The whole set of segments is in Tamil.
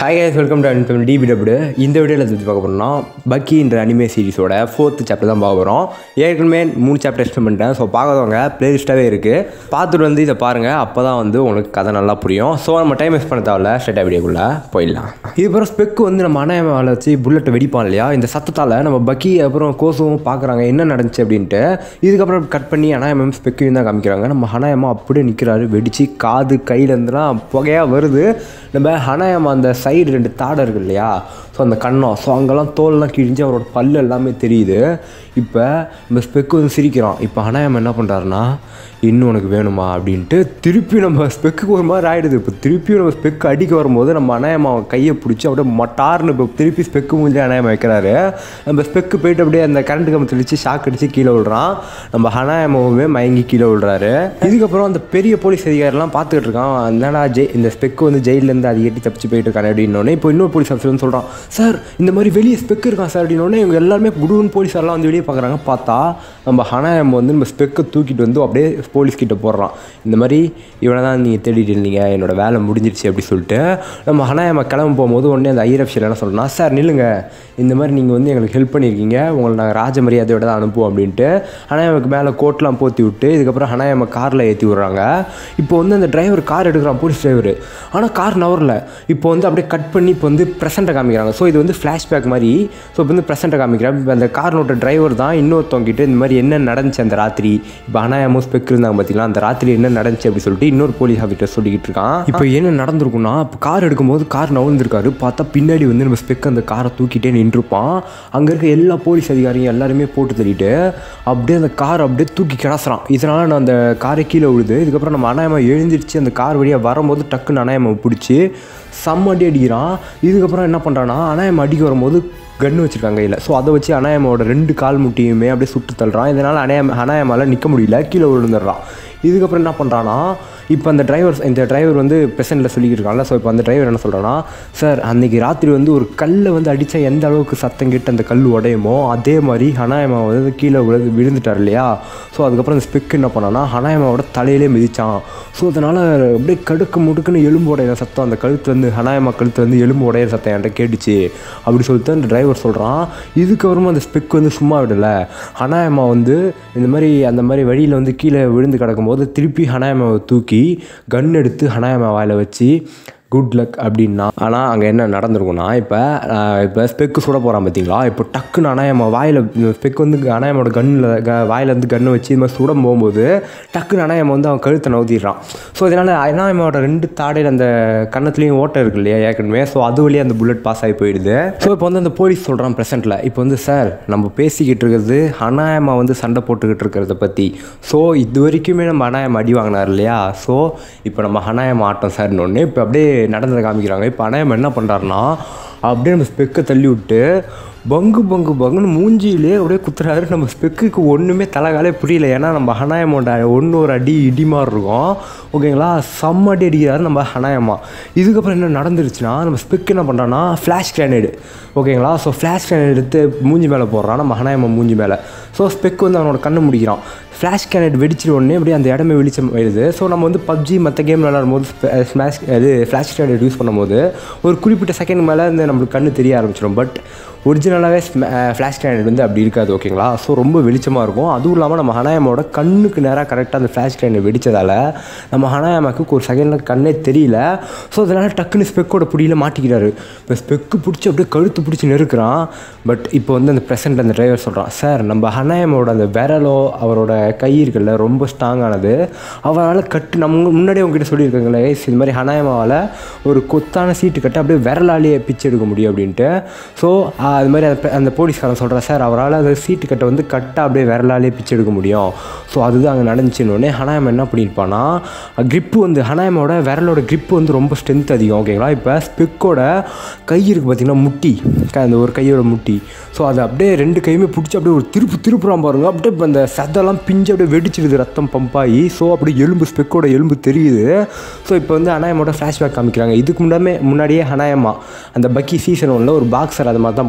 ஹாய் guys வெல்கம் டு அனிதம் டிபிடபிள்யூ இந்த வீடியோவில் பற்றி பார்க்க போகிறோம்னா பக்கின்ற அனிமே சீரிஸோட ஃபோர்த்து சாப்டர் தான் பார்க்க போகிறோம் ஏற்கனவே மூணு சாப்டர் எக்ஸ்பிளைன் பண்ணிட்டேன் ஸோ பார்க்காதவங்க ப்ளேலிஸ்ட்டாகவே இருக்குது பார்த்துட்டு வந்து இதை பாருங்கள் அப்போ தான் வந்து உங்களுக்கு கதை நல்லா புரியும் ஸோ நம்ம டைம் வேஸ்ட் பண்ண தேவையில்ல ஸ்ட்ரெயிட்டாக வீடியோக்குள்ளே போயிடலாம் இதுக்கப்புறம் ஸ்பெக்கு வந்து நம்ம அனாயமாவில் வச்சு புல்லட்டை வெடிப்பான் இல்லையா இந்த சத்தத்தால் நம்ம பக்கி அப்புறம் கோசும் பார்க்குறாங்க என்ன நடந்துச்சு அப்படின்ட்டு இதுக்கப்புறம் கட் பண்ணி அனாயமம் ஸ்பெக்கையும் தான் காமிக்கிறாங்க நம்ம ஹனாயமா அப்படியே நிற்கிறாரு வெடிச்சு காது கையிலேருந்துலாம் புகையாக வருது நம்ம ஹனாயமா அந்த சைடு ரெண்டு தாடை இருக்கு இல்லையா ஸோ அந்த கண்ணம் ஸோ அங்கெல்லாம் தோல்லாம் கிழிஞ்சு அவரோட பல்லு எல்லாமே தெரியுது இப்போ நம்ம ஸ்பெக்கு வந்து சிரிக்கிறான் இப்போ ஹனாயமா என்ன பண்ணுறாருன்னா இன்னும் உனக்கு வேணுமா அப்படின்ட்டு திருப்பி நம்ம ஸ்பெக்குக்கு ஒரு மாதிரி ஆகிடுது இப்போ திருப்பி நம்ம ஸ்பெக்கு அடிக்க வரும்போது நம்ம அனாயமா அவன் கையை பிடிச்சி அப்படியே மட்டார்னு இப்போ திருப்பி ஸ்பெக்கு மூஞ்சி அனாயமா வைக்கிறாரு நம்ம ஸ்பெக்கு போயிட்டு அப்படியே அந்த கரண்ட் கம்பி தெளிச்சு ஷாக் அடித்து கீழே விழுறான் நம்ம ஹனாயமாவுமே மயங்கி கீழே விழுறாரு இதுக்கப்புறம் அந்த பெரிய போலீஸ் அதிகாரிலாம் பார்த்துக்கிட்டு இருக்கான் என்னடா ஜெய் இந்த ஸ்பெக்கு வந்து ஜெயிலேருந்து அது எட்டி தப்பிச்சு போயிட்டு இருக்காரு அப்படின்னோடனே இப்போ இன்னொரு போலீஸ் ஆஃபீஸர் வந்து சொல்கிறான் சார் இந்த மாதிரி வெளியே ஸ்பெக் இருக்கான் சார் அப்படின்னோடனே இவங்க எல்லாருமே குடுன்னு போலீஸாரெலாம் வந்து வெளியே பார்க்குறாங்க பார்த்தா நம்ம ஹனாயம் வந்து நம்ம ஸ்பெக்கை தூக்கிட்டு வந்து அப்படியே போலீஸ் கிட்ட போடுறான் இந்த மாதிரி இவனை தான் நீங்கள் தேடிட்டு இருந்தீங்க என்னோட வேலை முடிஞ்சிருச்சு அப்படி சொல்லிட்டு நம்ம ஹனாயம்மா கிளம்ப போகும்போது உடனே அந்த ஐயர் அஃபிஷியல் என்ன சொல்கிறேன்னா சார் நில்லுங்க இந்த மாதிரி நீங்கள் வந்து எங்களுக்கு ஹெல்ப் பண்ணியிருக்கீங்க உங்களை நாங்கள் ராஜ மரியாதையோட தான் அனுப்புவோம் அப்படின்ட்டு ஹனாயம்மாக்கு மேலே கோட்லாம் போற்றி விட்டு இதுக்கப்புறம் ஹனாயம்மா காரில் ஏற்றி விட்றாங்க இப்போ வந்து அந்த டிரைவர் கார் எடுக்கிறான் போலீஸ் டிரைவர் ஆனால் கார் நவரில் இப்போ வந்து அப்படியே கட் பண்ணி இப்போ வந்து ப்ரெசென்ட்டை காமிக்கிறாங்க ஸோ இது வந்து ஃப்ளாஷ்பேக் மாதிரி ஸோ இப்போ வந்து ப்ரெசென்ட்டை காமிக்கிறாங்க இப்போ அந்த கார்னோட டிரைவர் தான் இன்னொருத்தவங்கிட்ட இந்த மாதிரி என்ன நடந்துச்சு அந்த ராத்திரி இப்போ அனாயமோ ஸ்பெக் இருந்தாங்க பார்த்தீங்களா அந்த ராத்திரி என்ன நடந்துச்சு அப்படி சொல்லிட்டு இன்னொரு போலீஸ் ஆஃபீஸர் சொல்லிக்கிட்டு இருக்கான் இப்போ என்ன நடந்திருக்குன்னா இப்போ கார் எடுக்கும்போது கார் நவர்ந்துருக்காரு பார்த்தா பின்னாடி வந்து நம்ம ஸ்பெக் அந்த காரை தூக்கிட்டே நின்றுப்பான் அங்கே இருக்க எல்லா போலீஸ் அதிகாரியும் எல்லாருமே போட்டு தள்ளிட்டு அப்படியே அந்த கார் அப்படியே தூக்கி கிடத்துறான் இதனால் நான் அந்த காரை கீழே விழுது இதுக்கப்புறம் நம்ம அனாயமா எழுந்திருச்சு அந்த கார் வழியாக வரும்போது டக்குன்னு அனாயமா பிடிச்சி செம்ம அடி அடிக்கிறான் இதுக்கப்புறம் என்ன பண்ணுறான்னா அனாயம் அடிக்க வரும்போது கன்று வச்சுருக்காங்க கையில் ஸோ அதை வச்சு அனாயமோட ரெண்டு கால் முட்டியுமே அப்படியே சுட்டு தள்ளுறான் இதனால் அனாயம் அனாயமால் நிற்க முடியல கீழே விழுந்துடுறான் இதுக்கப்புறம் என்ன பண்ணுறான்னா இப்போ அந்த டிரைவர் இந்த டிரைவர் வந்து பெசண்டில் சொல்லிக்கிட்டு இருக்காங்கல்ல ஸோ இப்போ அந்த டிரைவர் என்ன சொல்கிறான்னா சார் அன்றைக்கி ராத்திரி வந்து ஒரு கல்லை வந்து அடித்தா எந்த அளவுக்கு சத்தம் கேட்டு அந்த கல் உடையுமோ அதே மாதிரி ஹனாயமா வந்து கீழே விழுந்து விழுந்துட்டார் இல்லையா ஸோ அதுக்கப்புறம் அந்த ஸ்பெக் என்ன பண்ணான்னா ஹனாயமாவோட தலையிலே மிதித்தான் ஸோ அதனால் அப்படியே கடுக்கு முடுக்குன்னு எலும்பு உடையிற சத்தம் அந்த கழுத்துலேருந்து ஹனாயமா கழுத்துலேருந்து எலும்பு உடையிற சத்தம் என்கிட்ட கேட்டுச்சு அப்படி சொல்லிட்டு அந்த டிரைவர் சொல்கிறான் இதுக்கப்புறமா அந்த ஸ்பெக் வந்து சும்மா விடலை ஹனாயமா வந்து இந்த மாதிரி அந்த மாதிரி வழியில் வந்து கீழே விழுந்து கிடக்கும்போது திருப்பி ஹனாயமாவை தூக்கி கன் எடுத்து ஹனாயமா வாயில் வச்சு குட் லக் அப்படின்னா ஆனால் அங்கே என்ன நடந்திருக்கும்னா இப்போ இப்போ ஸ்பெக்கு சுட போகிறான் பார்த்தீங்களா இப்போ டக்குன்னு அனாயமா வாயில் ஸ்பெக் வந்து அனாயமோட கண்ணில் க வாயிலேருந்து கன்னை வச்சு இது மாதிரி சுட போகும்போது டக்குன்னு அனாயம் வந்து அவன் கழுத்தை நவுத்திடுறான் ஸோ இதனால் அனாயமோட ரெண்டு தாடையில் அந்த கன்னத்துலேயும் ஓட்டை இருக்கு இல்லையா ஏற்கனவே ஸோ அது வழியாக அந்த புல்லட் பாஸ் ஆகி போயிடுது ஸோ இப்போ வந்து அந்த போலீஸ் சொல்கிறான் ப்ரெசென்ட்டில் இப்போ வந்து சார் நம்ம பேசிக்கிட்டு இருக்கிறது அனாயமா வந்து சண்டை போட்டுக்கிட்டு இருக்கிறத பற்றி ஸோ இது வரைக்குமே நம்ம அனாயம் அடி வாங்கினார் இல்லையா ஸோ இப்போ நம்ம அனாயம் ஆட்டம் சார்னு ஒன்று இப்போ அப்படியே நடந்ததை காமிக்கிறாங்க இப்போ அனாயம் என்ன பண்ணுறாருன்னா அப்படியே நம்ம ஸ்பெக்கை தள்ளி விட்டு பங்கு பங்கு பங்குன்னு மூஞ்சியிலே அப்படியே குத்துறாரு நம்ம ஸ்பெக்குக்கு ஒன்றுமே தலைகாலே புரியல ஏன்னா நம்ம ஹனாயமோட ஒன்று ஒரு அடி இடி மாதிரி இருக்கும் ஓகேங்களா செம்ம அடி அடிக்கிறாரு நம்ம ஹனாயமா இதுக்கப்புறம் என்ன நடந்துருச்சுன்னா நம்ம ஸ்பெக் என்ன பண்ணுறான்னா ஃப்ளாஷ் கிரானேடு ஓகேங்களா ஸோ ஃப்ளாஷ் கிரானேட் எடுத்து மூஞ்சி மேலே போடுறான் நம்ம ஹனாயமா மூஞ்சி மேலே ஸோ ஸ்பெக் வந்து அவனோட கண்ணு முடிக்கிறான் ஃப்ளாஷ் கேனட் வெடிச்சிட்டு உடனே அப்படியே அந்த இடமே வெளிச்சம் வருது ஸோ நம்ம வந்து பப்ஜி மற்ற கேம் விளாடும் போது ஸ்மாஷ் இது ஃப்ளாஷ் கேனட் யூஸ் பண்ணும்போது ஒரு குறிப்பிட்ட செகண்ட் மேலே இந்த நம்மளுக்கு கண்ணு தெரிய ஆரம்பிச்சிடும் பட் ஒரிஜினலாகவே ஃப்ளாஷ் கிரானைட் வந்து அப்படி இருக்காது ஓகேங்களா ஸோ ரொம்ப வெளிச்சமாக இருக்கும் அதுவும் இல்லாமல் நம்ம ஹனாயமோட கண்ணுக்கு நேராக கரெக்டாக அந்த ஃப்ளாஷ் கிரானைட் வெடித்ததால் நம்ம ஹனாயமாக்கு ஒரு செகண்டில் கண்ணே தெரியல ஸோ அதனால் டக்குன்னு ஸ்பெக்கோட பிடியில் மாட்டிக்கிறாரு இப்போ ஸ்பெக்கு பிடிச்சி அப்படியே கழுத்து பிடிச்சி நெருக்கிறான் பட் இப்போ வந்து அந்த ப்ரெசென்ட் அந்த டிரைவர் சொல்கிறான் சார் நம்ம ஹனாயமோட அந்த விரலோ அவரோட கை இருக்குல்ல ரொம்ப ஸ்ட்ராங்கானது அவரால் கட்டு நம்ம முன்னாடியே உங்ககிட்ட சொல்லியிருக்காங்களே இது மாதிரி ஹனாயமாவால் ஒரு கொத்தான சீட்டு கட்டு அப்படியே விரலாலேயே பிச்சு எடுக்க முடியும் அப்படின்ட்டு ஸோ அது மாதிரி அந்த அந்த போலீஸ்காரன் சொல்கிறார் சார் அவரால் அந்த சீட்டு கட்டை வந்து கட்டாக அப்படியே விரலாலே பிச்சு எடுக்க முடியும் ஸோ அதுதான் அங்கே நடந்துச்சுன்னு ஹனாயம் என்ன பண்ணியிருப்பான்னா க்ரிப்பு வந்து ஹனாயமோட விரலோட க்ரிப்பு வந்து ரொம்ப ஸ்ட்ரென்த் அதிகம் ஓகேங்களா இப்போ ஸ்பெக்கோட கை இருக்குது பார்த்திங்கன்னா முட்டி அந்த ஒரு கையோட முட்டி ஸோ அது அப்படியே ரெண்டு கையுமே பிடிச்சி அப்படியே ஒரு திருப்பு திருப்புறான் பாருங்க அப்படியே அந்த சதெல்லாம் பிஞ்சு அப்படியே வெடிச்சிடுது ரத்தம் பம்பாகி ஸோ அப்படியே எலும்பு ஸ்பெக்கோட எலும்பு தெரியுது ஸோ இப்போ வந்து ஹனாயமோட ஃப்ளாஷ்பேக் காமிக்கிறாங்க இதுக்கு முன்னாமே முன்னாடியே ஹனாயமா அந்த பக்கி சீசன் ஒன்றில் ஒரு பாக்ஸர் அது மாதிரி தான் பண்ணியிருப்பான்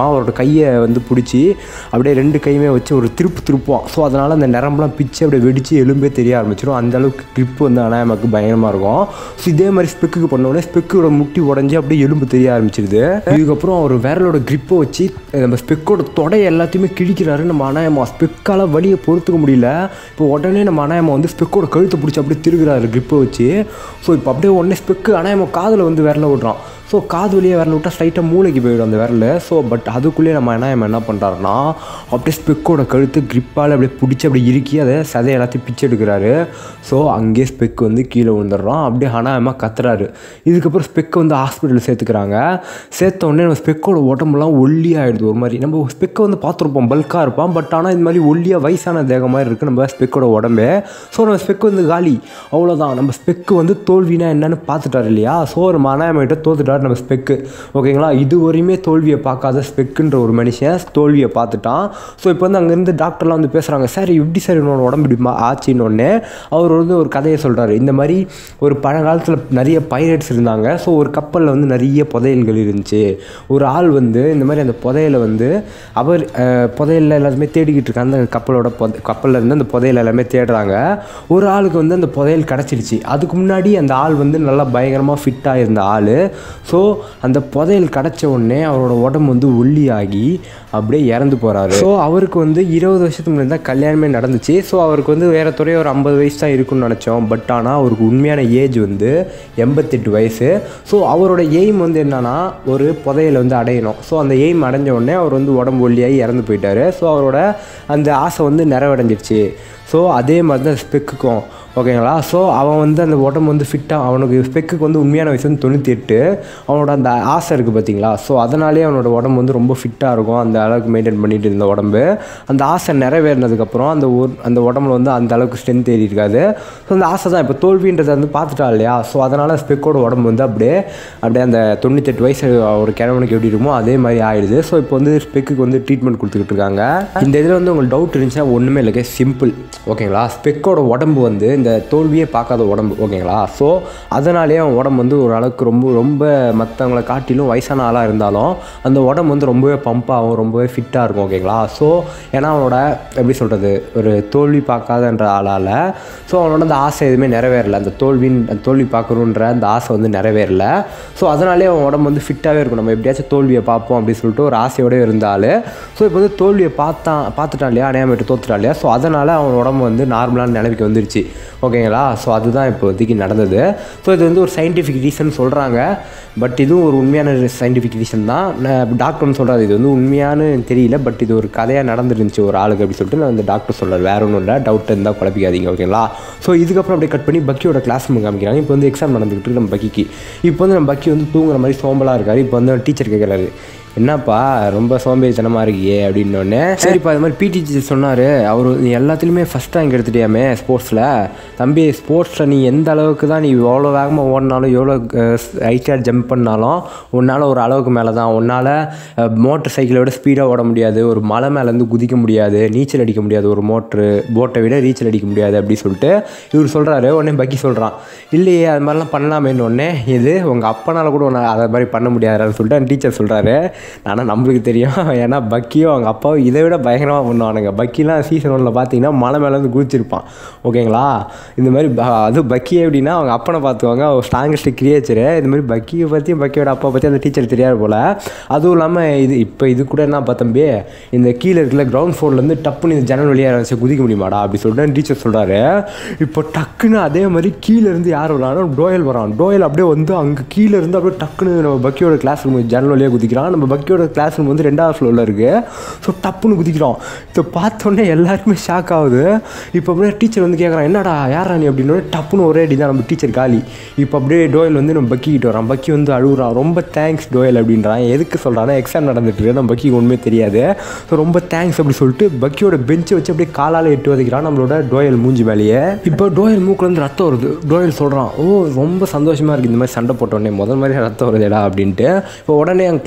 அவரோட கையை வந்து பிடிச்சி அப்படியே ரெண்டு கையுமே வச்சு ஒரு திருப்பு திருப்போம் ஸோ அதனால் அந்த நரம்பெலாம் பிச்சு அப்படியே வெடித்து எலும்பே தெரிய ஆரம்பிச்சிடும் அந்த அளவுக்கு grip வந்து அனாயமாக்கு பயங்கரமாக இருக்கும் ஸோ இதே மாதிரி ஸ்பெக்குக்கு பண்ணோடனே ஸ்பெக்கோட முட்டி உடஞ்சி அப்படியே எலும்பு தெரிய ஆரம்பிச்சிருது இதுக்கப்புறம் அவர் விரலோட grip-அ வச்சு நம்ம ஸ்பெக்கோட தொடை எல்லாத்தையுமே கிழிக்கிறாரு நம்ம அனாயமா ஸ்பெக்கால் வலியை பொறுத்துக்க முடியல இப்போ உடனே நம்ம அனாயமா வந்து ஸ்பெக்கோட கழுத்தை பிடிச்சி அப்படியே திருகிறாரு grip-அ வச்சு ஸோ இப்போ அப்படியே உடனே ஸ்பெக்கு அனாயமா காதில் வந்து விரல விடுறான் ஸோ காது வழியே விரல விட்டால் ஸ்ட்ரைட்டாக மூளைக்கு போயிடும் அந்த விரல் ஸோ பட் அதுக்குள்ளேயே நம்ம அனாயம் என்ன பண்ணுறாருன்னா அப்படியே ஸ்பெக்கோட கழுத்து grip-ஆல அப்படியே பிடிச்சி அப்படியே இறுக்கி அதை சதை எல்லாத்தையும் பிச்சு எடுக்கிறாரு ஸோ அங்கேயே ஸ்பெக் வந்து கீழே விழுந்துடுறான் அப்படியே அனாயமாக கத்துறாரு இதுக்கப்புறம் ஸ்பெக்கை வந்து ஹாஸ்பிட்டலில் சேர்த்துக்கிறாங்க சேர்த்த உடனே நம்ம ஸ்பெக்கோட உடம்புலாம் ஒல்லி ஆகிடுது ஒரு மாதிரி நம்ம ஸ்பெக்கை வந்து பார்த்துருப்போம் பல்காக இருப்பான் பட் ஆனால் இது மாதிரி ஒல்லியாக வயசான தேகம் மாதிரி இருக்குது நம்ம ஸ்பெக்கோட உடம்பு ஸோ நம்ம ஸ்பெக் வந்து காலி அவ்வளோதான் நம்ம ஸ்பெக்கு வந்து தோல்வினா என்னன்னு பார்த்துட்டாரு இல்லையா ஸோ நம்ம அனாயமிட்ட தோத்துட்டார் நம்ம ஸ்பெக்கு ஓகேங்களா இது வரையுமே தோல்வியை பார்க்காத ஸ்பெக்குன்ற ஒரு மனுஷன் தோல்வியை பார்த்துட்டான் ஸோ இப்போ வந்து அங்கேருந்து டாக்டர்லாம் வந்து பேசுகிறாங்க சார் எப்படி சார் என்னோட உடம்பு இப்படி மா- ஆச்சுன்னு உடனே அவர் வந்து ஒரு கதையை சொல்கிறாரு இந்த மாதிரி ஒரு பழங்காலத்தில் நிறைய பைரட்ஸ் இருந்தாங்க ஸோ ஒரு கப்பலில் வந்து நிறைய புதையல்கள் இருந்துச்சு ஒரு ஆள் வந்து இந்த மாதிரி அந்த புதையலை வந்து அவர் அஹ், புதையல்ல எல்லாருமே தேடிக்கிட்டு இருக்காங்க அந்த கப்பலோட புத கப்பலில் இருந்து அந்த புதையல் எல்லாமே தேடுறாங்க ஒரு ஆளுக்கு வந்து அந்த புதையல் கிடச்சிருச்சு அதுக்கு முன்னாடி அந்த ஆள் வந்து நல்லா பயங்கரமாக ஃபிட்டாக இருந்த ஆள் ஸோ அந்த புதையல் கிடச்ச உடனே அவரோட உடம்பு வந்து ஒல்லியாகி அப்படியே இறந்து போகிறாரு ஸோ அவருக்கு வந்து இருபது வருஷத்துக்கு முன்னாடி தான் கல்யாணமே நடந்துச்சு ஸோ அவருக்கு வந்து வேற துறைய ஒரு ஐம்பது வயசு தான் இருக்கும்னு நினச்சோம் பட் ஆனால் அவருக்கு உண்மையான ஏஜ் வந்து எண்பத்தெட்டு வயசு ஸோ அவரோட எய்ம் வந்து என்னன்னா ஒரு புதையலை வந்து அடையணும் ஸோ அந்த எய்ம் அடைஞ்ச உடனே அவர் வந்து உடம்பு ஒல்லியாகி இறந்து போயிட்டாரு ஸோ அவரோட அந்த ஆசை வந்து நிறைவடைஞ்சிருச்சு ஸோ அதே மாதிரி தான் ஸ்பெக்குக்கும் ஓகேங்களா ஸோ அவன் வந்து அந்த உடம்பு வந்து ஃபிட்டாக அவனுக்கு ஸ்பெக்குக்கு வந்து உண்மையான வயசு வந்து தொண்ணூற்றி எட்டு அவனோட அந்த ஆசை இருக்குது பார்த்தீங்களா ஸோ அதனாலே அவனோட உடம்பு வந்து ரொம்ப ஃபிட்டாக இருக்கும் அந்த அளவுக்கு மெயின்டைன் பண்ணிட்டு இருந்த உடம்பு அந்த ஆசை நிறைவேறினதுக்கப்புறம் அந்த ஒரு அந்த உடம்புல வந்து அந்த அளவுக்கு ஸ்ட்ரென்த் ஏறி இருக்காது ஸோ அந்த ஆசை தான் இப்போ தோல்வின்றதை வந்து பார்த்துட்டா இல்லையா ஸோ அதனால் ஸ்பெக்கோட உடம்பு வந்து அப்படியே அப்படியே அந்த தொண்ணூத்தெட்டு வயசு ஒரு கிழவனுக்கு எப்படி இருக்குமோ அதே மாதிரி ஆயிடுது ஸோ இப்போ வந்து ஸ்பெக்குக்கு வந்து ட்ரீட்மெண்ட் கொடுத்துக்கிட்டு இருக்காங்க இந்த இதில் வந்து உங்களுக்கு டவுட் இருந்துச்சுன்னா ஒன்றுமே இல்லைங்க சிம்பிள் ஓகேங்களா ஸ்பெக்கோட உடம்பு வந்து இந்த தோல்வியே பார்க்காத உடம்பு ஓகேங்களா ஸோ அதனாலேயே அவன் உடம்பு வந்து ஒரு அளவுக்கு ரொம்ப ரொம்ப மற்றவங்களை காட்டிலும் வயசான ஆளாக இருந்தாலும் அந்த உடம்பு வந்து ரொம்பவே பம்ப் ஆகும் ரொம்பவே ஃபிட்டாக இருக்கும் ஓகேங்களா ஸோ ஏன்னா அவனோட எப்படி சொல்கிறது ஒரு தோல்வி பார்க்காதன்ற ஆளால் ஸோ அவனோட அந்த ஆசை எதுவுமே நிறைவேறல அந்த தோல்வின் அந்த தோல்வி பார்க்கணுன்ற அந்த ஆசை வந்து நிறைவேறல ஸோ அதனாலே அவன் உடம்பு வந்து ஃபிட்டாகவே இருக்கும் நம்ம எப்படியாச்சும் தோல்வியை பார்ப்போம் அப்படின்னு சொல்லிட்டு ஒரு ஆசையோடய இருந்தால் ஸோ இப்போ வந்து தோல்வியை பார்த்தான் பார்த்துட்டான் இல்லையா அடையாமட்டு தோத்துட்டான் இல்லையா ஸோ அதனால் அவன் உடம்பு வந்து நார்மலான நிலைமைக்கு வந்துருச்சு ஓகேங்களா ஸோ அதுதான் இப்போதைக்கு நடந்தது ஸோ இது வந்து ஒரு சயின்டிஃபிக் ரீசன் சொல்கிறாங்க பட் இதுவும் ஒரு உண்மையான சயின்டிஃபிக் ரீசன் தான் டாக்டர் வந்து சொல்கிறாரு இது வந்து உண்மையானு தெரியல பட் இது ஒரு கதையாக நடந்துருந்துச்சு ஒரு ஆளுக்கு அப்படின்னு சொல்லிட்டு நான் அந்த டாக்டர் சொல்கிறார் வேற ஒன்றும் இல்லை டவுட் இருந்தால் குழப்பிக்காதீங்க ஓகேங்களா ஸோ இதுக்கப்புறம் அப்படியே கட் பண்ணி பக்கியோட கிளாஸ் ரூம் காமிக்கிறாங்க இப்போ வந்து எக்ஸாம் நடந்துகிட்டு இருக்கு நம்ம பக்கிக்கு இப்போ வந்து நம்ம பக்கி வந்து தூங்குற மாதிரி சோம்பலாக இருக்காரு இப்போ வந்து டீச்சர் கேட்குறாரு என்னப்பா ரொம்ப சோம்பேறித்தனமாக இருக்கியே அப்படின்னோடனே சரிப்பா இது மாதிரி பிடி டீச்சர் சொன்னார் அவர் நீ எல்லாத்துலேயுமே ஃபஸ்ட் ரேங்க் எடுத்துட்டியாமே ஸ்போர்ட்ஸில் தம்பி ஸ்போர்ட்ஸில் நீ எந்த அளவுக்கு தான் நீ எவ்வளோ வேகமாக ஓடினாலும் எவ்வளோ ஹைட்டாக ஜம்ப் பண்ணாலும் உன்னால் ஒரு அளவுக்கு மேலே தான் உன்னால் மோட்டர் சைக்கிளை விட ஸ்பீடாக ஓட முடியாது ஒரு மலை மேலேருந்து குதிக்க முடியாது நீச்சல் அடிக்க முடியாது ஒரு மோட்ரு போட்டை விட நீச்சல் அடிக்க முடியாது அப்படி சொல்லிட்டு இவர் சொல்கிறாரு உடனே பக்கி சொல்கிறான் இல்லையே அது மாதிரிலாம் பண்ணலாமேன்னு உடனே இது உங்கள் அப்பனால கூட உன்னை அதை மாதிரி பண்ண முடியாதுன்னு சொல்லிட்டு அந்த டீச்சர் சொல்கிறாரு ஆனால் நம்மளுக்கு தெரியும் ஏன்னா பக்கியும் அவங்க அப்பாவும் இதை விட பயங்கரமாக பண்ணுவானுங்க பக்கிலாம் சீசன் ஒன்றில் பார்த்தீங்கன்னா மலை மேலே வந்து குதிச்சிருப்பான் ஓகேங்களா இந்த மாதிரி ப- அது பக்கி எப்படின்னா அவங்க அப்பனை பார்த்துவாங்க அவர் ஸ்ட்ராங்கஸ்ட் கிரியேச்சரு இந்த மாதிரி பக்கியை பற்றியும் பக்கியோட அப்பா பற்றி அந்த டீச்சர் தெரியாது போல் அதுவும் இல்லாமல் இது இப்போ இது கூட என்ன பார்த்தம்பி இந்த கீழே இருக்கிற கிரவுண்ட் ஃப்ளோர்லேருந்து டப்புன்னு இந்த ஜன்னல் வழியாக வச்சு குதிக்க முடியுமாடா அப்படி சொல்லிட்டு டீச்சர் சொல்கிறாரு இப்போ டக்குன்னு அதே மாதிரி கீழே இருந்து யார் வரானோ டோயல் வரான் டோயல் அப்படியே வந்து அங்கே கீழே இருந்து அப்படியே டக்குன்னு நம்ம பக்கியோட கிளாஸ் ரூம் ஜன்னல் வழியாக குதிக்கிறான் நம்ம பக்கியோட கிளாஸ் ரூம் வந்து ரெண்டாவது ஃப்ளோரில் இருக்குது ஸோ டப்புன்னு குதிக்கிறோம் இதை பார்த்தோன்னே எல்லாருக்குமே ஷாக் ஆகுது இப்போ அப்படியே டீச்சர் வந்து கேட்குறான் என்னடா யாரா நீ அப்படின்னு டப்புன்னு ஒரே அடி தான் நம்ம டீச்சர் காலி இப்போ அப்படியே டோயல் வந்து நம்ம பக்கி கிட்ட வரான் பக்கி வந்து அழுகுறான் ரொம்ப தேங்க்ஸ் டோயல் அப்படின்றான் எதுக்கு சொல்கிறான்னா எக்ஸாம் நடந்துட்டு இருக்கு நம்ம பக்கிக்கு ஒன்றுமே தெரியாது ஸோ ரொம்ப தேங்க்ஸ் அப்படி சொல்லிட்டு பக்கியோட பெஞ்சை வச்சு அப்படியே காலால் எட்டு வதைக்கிறான் நம்மளோட டோயல் மூஞ்சி மேலேயே இப்போ டோயல் மூக்குலேருந்து ரத்தம் வருது டோயல் சொல்கிறான் ஓ ரொம்ப சந்தோஷமாக இருக்குது இந்த மாதிரி சண்டை போட்டோடனே முதல் மாதிரி ரத்தம் வருதேடா அப்படின்ட்டு இப்போ உடனே எங்கள் கிளாஸ் ரூம் வந்து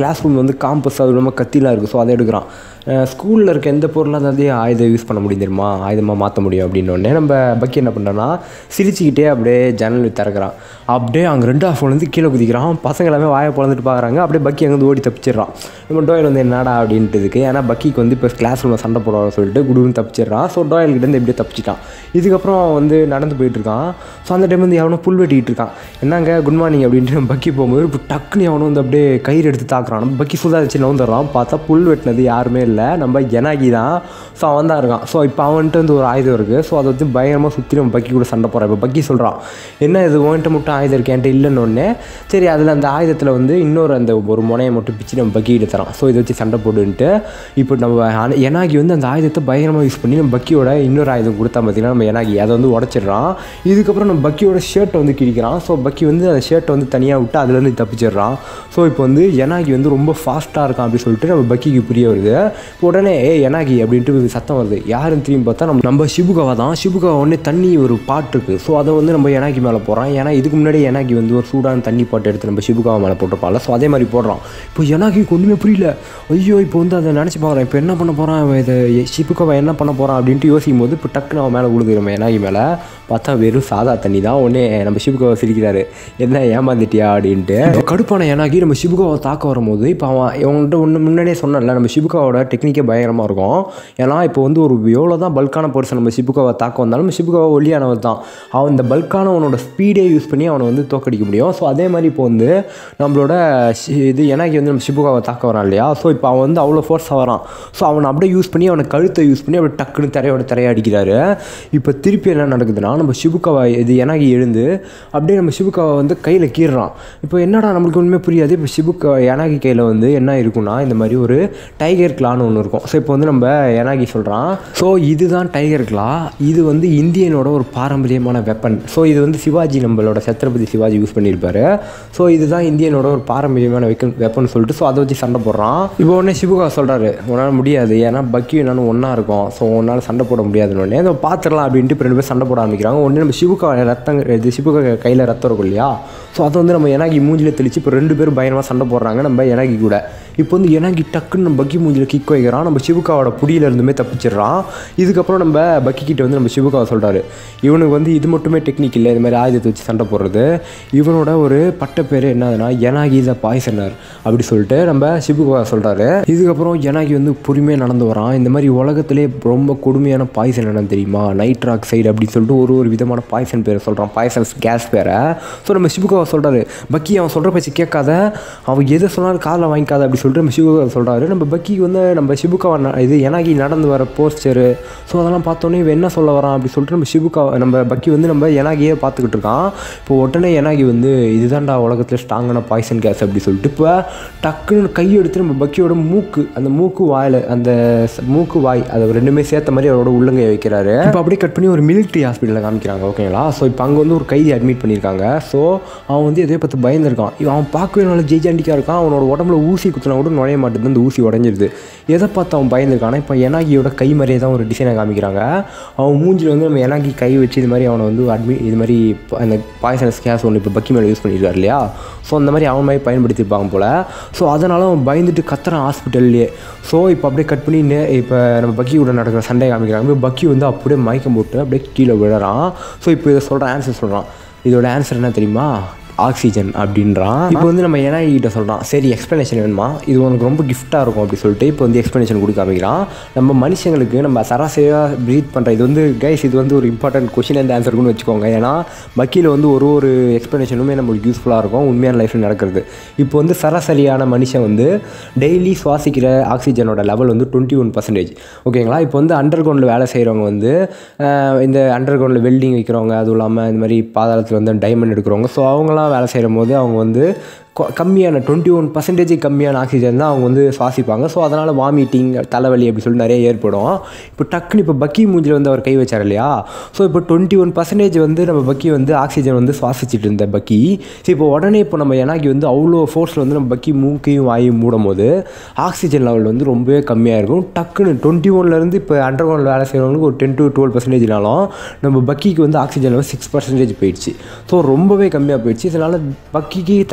வந்து காம்பஸ் அது இல்லாமல் கத்திலாம் இருக்குது ஸோ அதை எடுக்கிறான் ஸ்கூலில் இருக்க எந்த பொருளாக இருந்தாலே ஆயுதம் யூஸ் பண்ண முடியும் தெரியுமா ஆயுதமாக மாற்ற முடியும் அப்படின்னோடனே நம்ம பக்கி என்ன பண்ணுறான்னா சிரிச்சுக்கிட்டே அப்படியே ஜன்னல் திறக்கிறான் அப்படியே அங்கே ரெண்டு ஆஃப்லேருந்து கீழே குதிக்கிறான் பசங்க எல்லாமே வாயை பிறந்துட்டு பார்க்குறாங்க அப்படியே பக்கி அங்கேருந்து ஓடி தப்பிச்சிடுறான் நம்ம டோயல் வந்து என்னடா அப்படின்ட்டுதுக்கு ஏன்னா பக்கிக்கு வந்து இப்போ கிளாஸ் ரூமில் சண்டை போடுவாங்க சொல்லிட்டு குடுன்னு தப்பிச்சிடுறான் ஸோ டோயல் கிட்டேருந்து எப்படியே தப்பிச்சிட்டான் இதுக்கப்புறம் வந்து நடந்து போயிட்டு இருக்கான் ஸோ அந்த டைம் வந்து எவனோ புல் வெட்டிக்கிட்டு இருக்கான் என்னங்க குட் மார்னிங் அப்படின்ட்டு நம்ம பக்கி போகும்போது இப்போ டக்குன்னு அவனும் வந்து அப்படியே கயிறு எடுத்து தாக்குறான் நம்ம பக்கி சுதா வச்சு நவுந்துடுறான் பார்த்தா புல் வெட்டினது யாருமே இல்லை நம்ம ஜனாகி தான் ஸோ அவன் தான் இருக்கான் ஸோ இப்போ அவன்கிட்ட வந்து ஒரு ஆயுதம் இருக்குது ஸோ அதை வந்து பயங்கரமாக சுற்றி நம்ம பக்கி கூட சண்டை போகிறான் இப்போ பக்கி சொல்கிறான் என்ன இது உன்கிட்ட மட்டும் ஆயுதம் இருக்கு என்கிட்ட இல்லைன்னு ஒன்று சரி அதில் அந்த ஆயுதத்தில் வந்து இன்னொரு அந்த ஒரு முனையை மட்டும் பிச்சு நம்ம பக்கி கிட்ட தரான் ஸோ இதை வச்சு சண்டை போட்டுன்ட்டு இப்போ நம்ம அன- எனாகி வந்து அந்த ஆயுதத்தை பயங்கரமாக யூஸ் பண்ணி நம்ம பக்கியோட இன்னொரு ஆயுதம் கொடுத்தா பார்த்தீங்கன்னா நம்ம எனாகி அதை வந்து உடச்சிடுறான் இதுக்கப்புறம் நம்ம பக்கியோட ஷர்ட்டை வந்து கிழிக்கிறான் ஸோ பக்கி வந்து அந்த ஷர்ட்டை வந்து தனியாக விட்டு அதுலேருந்து தப்பிச்சிடுறான் ஸோ இப்போ வந்து எனாகி வந்து ரொம்ப ஃபாஸ்ட்டாக இருக்கான் அப்படின்னு சொல்லிட்டு நம்ம பக்கிக்கு புரிய வருது இப்போ உடனே ஏ எனாகி அப்படின்ட்டு சத்தம் வருது யாருன்னு திரும்பி பார்த்தா நம்ம நம்ம சிபுகாவா தான் சிபுகாவா உடனே தண்ணி ஒரு பாட்டு இருக்குது ஸோ அதை வந்து நம்ம எனாகி மேலே போடுறான் ஏன்னா இதுக்கு முன்னாடி எனாகி வந்து ஒரு சூடான தண்ணி பாட்டு எடுத்து நம்ம சிபுகாவா மேலே போட்டிருப்பான்ல ஸோ அதே மாதிரி போடுறான் இப்போ எனாகிக்கு ஒன்றுமே புரியல ஐயோ இப்போ வந்து அதை நினச்சி பார்க்குறேன் இப்போ என்ன பண்ண போகிறான் இதை சிபுகாவா என்ன பண்ண போகிறான் அப்படின்ட்டு யோசிக்கும் போது இப்போ டக்குன்னு அவன் மேலே விழுது நம்ம எனாகி மேலே பார்த்தா வெறும் சாதா தண்ணி தான் உடனே நம்ம சிபுகாவை சிரிக்கிறாரு என்ன ஏமாந்துட்டியா அப்படின்ட்டு இப்போ கடுப்பான எனாகி நம்ம சிபுகாவை தாக்க வரும்போது இப்போ அவன் இவங்கள்ட்ட ஒன்று முன்னாடியே சொன்னல நம்ம சிபுகாவோட டெக்னிக்கே பயங்கரமாக இருக்கும் ஏன்னா இப்போ வந்து ஒரு எவ்வளோ தான் பல்கான பர்சன் நம்ம சிபுகாவை தாக்க வந்தாலும் நம்ம சிபுகாவை ஒல்லியானவர் தான் அவன் இந்த பல்கானவனோட ஸ்பீடே யூஸ் பண்ணி அவனை வந்து தோக்கடிக்க முடியும் ஸோ அதே மாதிரி இப்போ வந்து நம்மளோட ஷி- இது எனாகி வந்து நம்ம சிபுகாவை தாக்க வரான் இல்லையா ஸோ இப்போ அவன் வந்து அவ்வளோ ஃபோர்ஸாக வரான் ஸோ அவனை அப்படியே யூஸ் பண்ணி அவனை கழுத்தை யூஸ் பண்ணி அப்படியே டக்குன்னு தரையோட தரையை அடிக்கிறாரு இப்போ திருப்பி என்ன நடக்குதுன்னா நம்ம சிபுக்காவை இது எனாகி எழுந்து அப்படியே நம்ம சிபுக்காவை வந்து கையில் கீறுறான் இப்போ என்னடா நம்மளுக்கு ஒன்றுமே புரியாது இப்போ சிபுக்கா எனாகி கையில் வந்து என்ன இருக்குன்னா இந்த மாதிரி ஒரு டைகர் கிளான்னு ஒன்று இருக்கும் ஸோ இப்போ வந்து நம்ம எனாகி சொல்கிறான் ஸோ இதுதான் டைகர் கிளா இது வந்து இந்தியனோட ஒரு பாரம்பரியமான வெப்பன் ஸோ இது வந்து சிவாஜி நம்மளோட சத்ரபதி சிவாஜி யூஸ் பண்ணியிருப்பாரு ஸோ இதுதான் இந்தியனோட ஒரு பாரம்பரியமான வெப்பன் வெப்பன் சொல்லிட்டு ஸோ அதை வச்சு சண்டை போடுறான் இப்போ உடனே சிபுகா சொல்கிறாரு உன்னால் முடியாது ஏன்னா பக்கியும் நானும் ஒன்றா இருக்கும் ஸோ உன்னால் சண்டை போட முடியாதுன்னு உடனே அதை பார்த்துடலாம் அப்படின்ட்டு இப்போ ரெண்டு பேரும் சண்டை போட ஆரம்பிக்கிறாங்க உடனே நம்ம சிபுகா ரத்தம் இது சிபுகா கையில் ரத்தம் இருக்கும் இல்லையா ஸோ அதை வந்து நம்ம எனாகி மூஞ்சில தெளிச்சு இப்போ ரெண்டு பேரும் பயங்கரமாக சண்டை போடுறாங்க நம்ம எனாகி கூட இப்போ வந்து எனாகி டக்குன்னு நம்ம பக்கி மூஞ்சில கிக் வைக்கிறான் நம்ம சிபுக்காவோட புடியில இருந்துமே தப்பிச்சிடுறான் இதுக்கப்புறம் நம்ம பக்கி கிட்ட வந்து நம்ம சிபுக்காவை சொல்கிறாரு இவனுக்கு வந்து இது மட்டுமே டெக்னிக் இல்லை இது மாதிரி ஆயுதத்தை வச்சு சண்டை போடுறது இவனோட ஒரு பட்ட பேர் என்னதுன்னா எனாகி த பாய்சனர் அப்படி சொல்லிட்டு நம்ம சிபுக்காவை சொல்கிறாரு இதுக்கப்புறம் எனாகி வந்து பொறுமையாக நடந்து வரான் இந்த மாதிரி உலகத்திலே ரொம்ப கொடுமையான பாய்சன் என்னன்னு தெரியுமா நைட்ராக் ஆக்சைடு அப்படின்னு சொல்லிட்டு ஒரு ஒரு விதமான பாய்சன் பேரை சொல்கிறான் பாய்சன்ஸ் கேஸ் பேரை ஸோ நம்ம சிபுக்காவை சொல்கிறாரு பக்கி அவன் சொல்கிற பேச்சு கேட்காத அவன் எதை சொன்னாலும் காதில் வாங்கிக்காத அப்படி சொல்லிட்டு நம்ம சிபுக்காவை சொல்கிறாரு நம்ம பக்கி வந்து நம்ம சிபுக்காவை ந- இது எனாகி நடந்து வர போஸ்டரு ஸோ அதெல்லாம் பார்த்தோன்னே இவன் என்ன சொல்ல வரான் அப்படி சொல்லிட்டு நம்ம சிபுக்கா நம்ம பக்கி வந்து நம்ம எனாகியே பார்த்துக்கிட்டு இருக்கான் இப்போ உடனே எனாகி வந்து இதுதான்டா உலகத்தில் ஸ்ட்ராங்கான பாய்சன் கேஸ் அப்படி சொல்லிட்டு இப்போ டக்குன்னு கை எடுத்து நம்ம பக்கியோட மூக்கு அந்த மூக்கு வாயில் அந்த ச- மூக்கு வாய் அதை ரெண்டுமே சேர்த்த மாதிரி அவரோட உள்ளங்கை வைக்கிறாரு இப்போ அப்படியே கட் பண்ணி ஒரு மிலிட்ரி ஹாஸ்பிட்டலில் காமிக்கிறாங்க ஓகேங்களா ஸோ இப்போ அங்கே வந்து ஒரு கைதி அட்மிட் பண்ணியிருக்காங்க ஸோ அவன் வந்து எதையோ பார்த்து பயந்துருக்கான் இவன் அவன் பார்க்கவே நல்ல ஜெய்ஜாண்டிக்காக இருக்கான் அவனோட உடம்புல ஊசி குத்தினா கூட நுழைய மாட்டேது அந்த ஊசி உடஞ்சிருது எதை பார்த்து அவன் பயந்துருக்கானா இப்போ எனாகியோட கை மாதிரியே தான் ஒரு டிசைனை காமிக்கிறாங்க அவன் மூஞ்சில் வந்து நம்ம எனாகி கை வச்சு இது மாதிரி அவனை வந்து அட்மிட் இது மாதிரி ப- அந்த பாய்சனஸ் கேஸ் ஒன்று இப்போ பக்கி மேலே யூஸ் பண்ணியிருக்காரு இல்லையா ஸோ அந்த மாதிரி அவன் மாதிரி பயன்படுத்தியிருப்பாங்க போல் ஸோ அதனால் அவன் பயந்துட்டு கத்துறான் ஹாஸ்பிட்டல்லையே ஸோ இப்போ அப்படியே கட் பண்ணி நே இப்போ நம்ம பக்கி கூட நடக்கிற சண்டை காமிக்கிறாங்க பக்கி வந்து அப்படியே மயக்கம் போட்டு அப்படியே கீழே விழறான் ஸோ இப்போ இதை சொல்கிற ஆன்சர் சொல்கிறான் இதோட ஆன்சர் என்ன தெரியுமா ஆக்சிஜன் அப்படின்றான் இப்போ வந்து நம்ம என்ஐ கிட்ட சொல்கிறான் சரி எக்ஸ்ப்ளனேஷன் வேணுமா இது உனக்கு ரொம்ப கிஃப்ட்டாக இருக்கும் அப்படி சொல்லிட்டு இப்போ வந்து எக்ஸ்ப்ளனேஷன் கொடுக்க ஆரம்பிக்கிறான் நம்ம மனுஷங்களுக்கு நம்ம சராசரியாக ப்ரீத் பண்ணுற இது வந்து கைஸ் இது வந்து ஒரு இம்பார்ட்டன்ட் கொஷின் அண்ட் ஆன்சருக்குன்னு வச்சுக்கோங்க ஏன்னா வக்கீல் வந்து ஒரு ஒரு எக்ஸ்ப்ளனேஷனுமே நம்மளுக்கு யூஸ்ஃபுல்லாக இருக்கும் உண்மையான லைஃப்பில் நடக்கிறது இப்போ வந்து சராசரியான மனுஷன் வந்து டெய்லி சுவாசிக்கிற ஆக்சிஜனோட லெவல் வந்து டுவெண்ட்டி ஒன் பர்சன்டேஜ் ஓகேங்களா இப்போ வந்து அண்டர் கிரவுண்டில் வேலை செய்கிறவங்க வந்து ஆஹ், இந்த அண்டர் கிரவுண்டில் வெல்டிங் வைக்கிறவங்க அதுவும் இல்லாமல் இந்த மாதிரி பாதாளத்தில் வந்து டைமண்ட் எடுக்கிறவங்க ஸோ அவங்களாம் வேலை செய்யும் போது அவங்க வந்து கொ- கம்மியான டுவெண்ட்டி ஒன் பர்சன்டேஜ் கம்மியான ஆக்சிஜன் தான் அவங்க வந்து சுவாசிப்பாங்க ஸோ அதனால் வாமிட்டிங் தலைவலி அப்படி சொல்லி நிறைய ஏற்படும் இப்போ டக்குன்னு இப்போ பக்கி மூஞ்சில் வந்து அவர் கை வச்சார் இல்லையா ஸோ இப்போ டுவெண்ட்டி ஒன் பர்சன்டேஜ் வந்து நம்ம பக்கி வந்து ஆக்சிஜன் வந்து சுவாசிச்சுட்டு இருந்த பக்கி ஸோ இப்போ உடனே இப்போ நம்ம எனாகி வந்து அவ்வளோ ஃபோர்ஸில் வந்து நம்ம பக்கி மூக்கையும் வாயும் மூடும் போது ஆக்சிஜன் லெவல் வந்து ரொம்பவே கம்மியாக இருக்கும் டக்குன்னு டுவெண்ட்டி ஒன்லேருந்து இப்போ அண்டர் கிரவுண்ட் வேலை செய்கிறவங்களுக்கு ஒரு டென் டு டுவெல் பர்சன்டேஜ்னாலும் நம்ம பக்கிக்கு வந்து ஆக்சிஜன் லெவல் சிக்ஸ் பர்சன்டேஜ் போயிடுச்சு ஸோ ரொம்பவே கம்மியாக போயிடுச்சு இதனால் பக்கிக்கு தேவையான ஆக்சிஜன்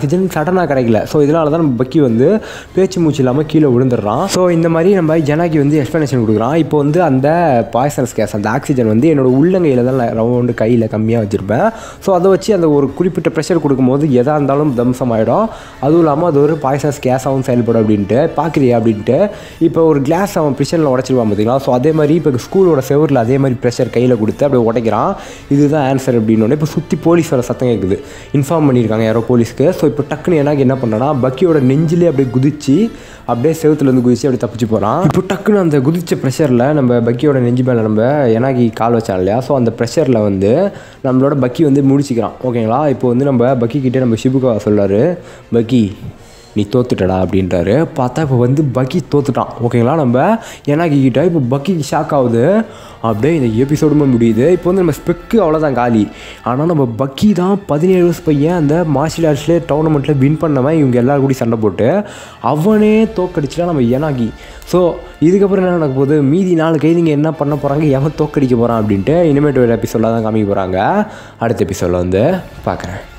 ஆக்சிஜன் சடனாக கிடைக்கல ஸோ இதனால தான் நம்ம பக்கி வந்து பேச்சு மூச்சு இல்லாமல் கீழே விழுந்துடுறான் ஸோ இந்த மாதிரி நம்ம ஜனாக்கி வந்து எக்ஸ்ப்ளனேஷன் கொடுக்குறான் இப்போ வந்து அந்த பாய்சனஸ் கேஸ் அந்த ஆக்சிஜன் வந்து என்னோட உள்ளங்கையில் தான் நான் ரவுண்டு கையில் கம்மியாக வச்சுருப்பேன் ஸோ அதை வச்சு அந்த ஒரு குறிப்பிட்ட ப்ரெஷர் கொடுக்கும்போது எதாக இருந்தாலும் தம்சம் ஆகிடும் அதுவும் இல்லாமல் அது ஒரு பாய்சனஸ் கேஸாகவும் செயல்படும் அப்படின்ட்டு பார்க்குறியா அப்படின்ட்டு இப்போ ஒரு கிளாஸ் அவன் ப்ரெஷரில் உடச்சிருவான் பார்த்தீங்களா ஸோ அதே மாதிரி இப்போ ஸ்கூலோட செவரில் அதே மாதிரி ப்ரெஷர் கையில் கொடுத்து அப்படியே உடைக்கிறான் இதுதான் ஆன்சர் அப்படின்னு இப்போ சுற்றி போலீஸ் வர சத்தம் கேட்குது இன்ஃபார்ம் பண்ணியிருக்காங்க யாரோ போலீஸ்க்கு ஸோ இப்போ டக்குன்னு எனக்கு என்ன பண்ணனா பக்கியோட நெஞ்சிலே அப்படியே குதிச்சு அப்படியே செவத்துலேருந்து குதிச்சு அப்படியே தப்பிச்சு போகிறான் இப்போ டக்குன்னு அந்த குதிச்ச ப்ரெஷரில் நம்ம பக்கியோட நெஞ்சு மேலே நம்ம எனக்கு கால் வச்சான் இல்லையா ஸோ அந்த ப்ரெஷரில் வந்து நம்மளோட பக்கி வந்து முடிச்சிக்கிறான் ஓகேங்களா இப்போ வந்து நம்ம பக்கி கிட்டே நம்ம ஷிபுகா சொல்கிறாரு பக்கி நீ தோத்துட்டடா அப்படின்றாரு பார்த்தா இப்போ வந்து பக்கி தோத்துட்டான் ஓகேங்களா நம்ம எனக்கு கிட்ட இப்போ பக்கிக்கு ஷாக் ஆகுது அப்படியே இந்த எபிசோடுமே முடியுது இப்போ வந்து நம்ம ஸ்பெக்கு அவ்வளோதான் காலி ஆனால் நம்ம பக்கி தான் பதினேழு வயசு பையன் அந்த மார்ஷியல் ஆர்ட்ஸ்லேயே டோர்னமெண்ட்டில் வின் பண்ணவன் இவங்க எல்லாரும் கூடி சண்டை போட்டு அவனே தோக்கடிச்சிட்டா நம்ம ஏனாகி ஸோ இதுக்கப்புறம் என்ன நடக்க போகுது மீதி நாலு கைதிங்க என்ன பண்ண போகிறாங்க எவன் தோக்கடிக்க போகிறான் அப்படின்ட்டு இனிமேட்டு ஒரு எபிசோடில் தான் காமிக்க போகிறாங்க அடுத்த எபிசோடில் வந்து பார்க்குறேன்